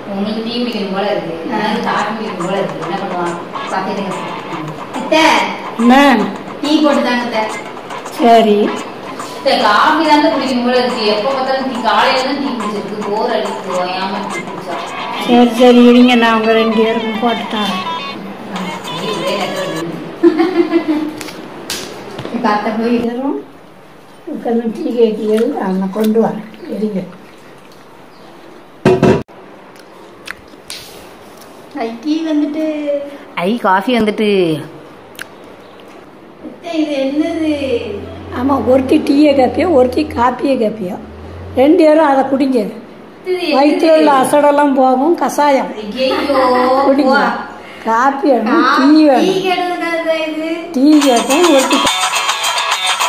உங்களுக்கு டீ குடிக்கணும் போல இருக்கு எனக்கு காஃபி குடிக்கணும் போல இருக்கு என்ன பண்ணுவான் பாத்துட்டு அத்தை என்ன டீ போட்டு தாங்க அத்தை சரி அத்தை, காஃபி தாங்க குடிக்கணும் போல இருக்கு எப்ப பார்த்தாலும் டீ காலையில தான் டீ குடிச்சிருக்கு போர் அடிக்குது ஓயாம டீ குடிச்சா சரி சரி இருங்க நான் உங்க ரெண்டு பேருக்கும் போட்டு தரேன் ஐயோ, ஒரே நேரத்துல வருது. இப்போ அத்தை போய் தரும் உட்காந்து டீ கேட்டீர்கள் நான் கொண்டு வரேன் இருங்க டீ வந்துட்டு ஐ காஃபி வந்துட்டு அத்தை, இது என்னது ஆமாம் ஒருத்தி டீயை கேட்பியோ ஒருத்தி காப்பியை கேட்பியோ ரெண்டு பேரும் அதை குடிங்க வயிற்றுல உள்ள அசடெல்லாம் போகும் கஷாயம் ஐயோ குடிங்க காப்பி வேணும் டீ டீ வேணும் கேட்டதுக்காக இது டீ கேட்டேன் ஒருத்தி